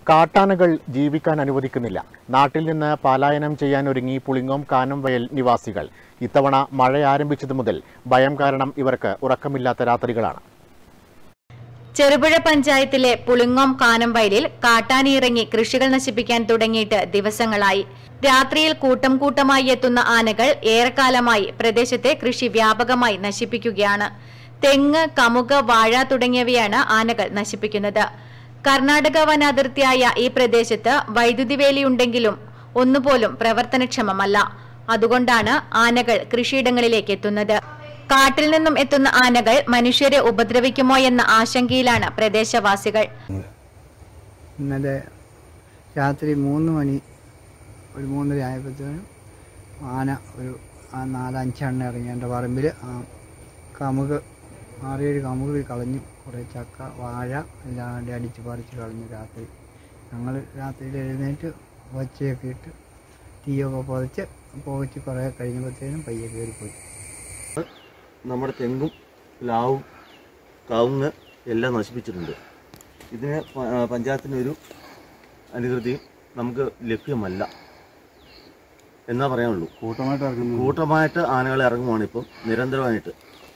കാട്ടാനകൾ ജീവിക്കാൻ അനുവദിക്കുന്നില്ല നാട്ടിൽ നിന്ന് പലായനം ചെയ്യാൻ ഒരുങ്ങി പുളിങ്ങോം കാനം വയൽ നിവാസികൾ ഇത്തവണ മഴ ആരംഭിച്ചതു മുതൽ ഭയം കാരണം ഇവർക്ക് ഉറക്കമില്ലാത്ത രാത്രികളാണ് ചെറുപുഴ പഞ്ചായത്തിലെ പുളിങ്ങോം കാനംവയലിൽ കാട്ടാനിയിറങ്ങി കൃഷികൾ നശിപ്പിക്കാൻ തുടങ്ങിയിട്ട് ദിവസങ്ങളായി രാത്രിയിൽ കൂട്ടം കൂട്ടമായി എത്തുന്ന ആനകൾ ഏറെക്കാലമായി പ്രദേശത്തെ കൃഷി വ്യാപകമായി നശിപ്പിക്കുകയാണ് തെങ്ങ് കമുക വാഴ തുടങ്ങിയവയാണ് ആനകൾ നശിപ്പിക്കുന്നത് കർണാടക വനാതിർത്തിയായ ഈ പ്രദേശത്ത് വൈദ്യുതി വേലിയുണ്ടെങ്കിലും ഒന്നുപോലും പ്രവർത്തനക്ഷമമല്ല അതുകൊണ്ടാണ് ആനകൾ കൃഷിയിടങ്ങളിലേക്ക് എത്തുന്നത് കാട്ടിൽ നിന്നും എത്തുന്ന ആനകൾ മനുഷ്യരെ ഉപദ്രവിക്കുമോ എന്ന ആശങ്കയിലാണ് പ്രദേശവാസികൾ ഇന്നലെ രാത്രി മൂന്ന് മണി ഒരു മൂന്നര ആയപ്പോഴത്തേനും ആന ഒരു ആ നാലഞ്ചെണ്ണ ഇറങ്ങി എൻ്റെ പറമ്പിൽ ആ കമുക് ആറേഴ് കമുക് കളഞ്ഞു കുറേ ചക്ക വാഴ എല്ലാം കൂടി അടിച്ച് പറിച്ച് കളഞ്ഞു രാത്രി ഞങ്ങൾ രാത്രിയിൽ എഴുന്നേറ്റ് ഒച്ചയൊക്കെ ഇട്ട് തീയൊക്കെ പുതച്ച് പുകച്ച് കുറേ കഴിഞ്ഞപ്പോഴത്തേനും പയ്യെ കയറിപ്പോയി നമ്മുടെ തെങ്ങും പ്ലാവും കവുങ്ങ് എല്ലാം നശിപ്പിച്ചിട്ടുണ്ട് ഇതിന് പ- ആ, പഞ്ചായത്തിനൊരു അനുകൃതിയും നമുക്ക് ലഭ്യമല്ല എന്നാ പറയാനുള്ളൂ കൂട്ടമായിട്ട് ഇറങ്ങുന്നു കൂട്ടമായിട്ട് ആനകൾ ഇറങ്ങുവാണ് ഇപ്പം നിരന്തരമായിട്ട്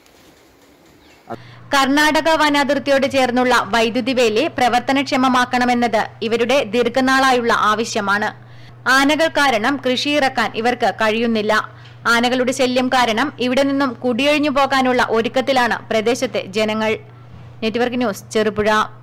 കർണാടക വനാതിർത്തിയോട് ചേർന്നുള്ള വൈദ്യുതി വേലി പ്രവർത്തനക്ഷമമാക്കണമെന്നത് ഇവരുടെ ദീർഘനാളായുള്ള ആവശ്യമാണ് ആനകൾ കാരണം കൃഷിയിറക്കാൻ ഇവർക്ക് കഴിയുന്നില്ല ആനകളുടെ ശല്യം കാരണം ഇവിടെ നിന്നും കുടിയൊഴിഞ്ഞു പോകാനുള്ള ഒരുക്കത്തിലാണ് പ്രദേശത്തെ ജനങ്ങൾ നെറ്റ്വർക്ക് ന്യൂസ് ചെറുപുഴ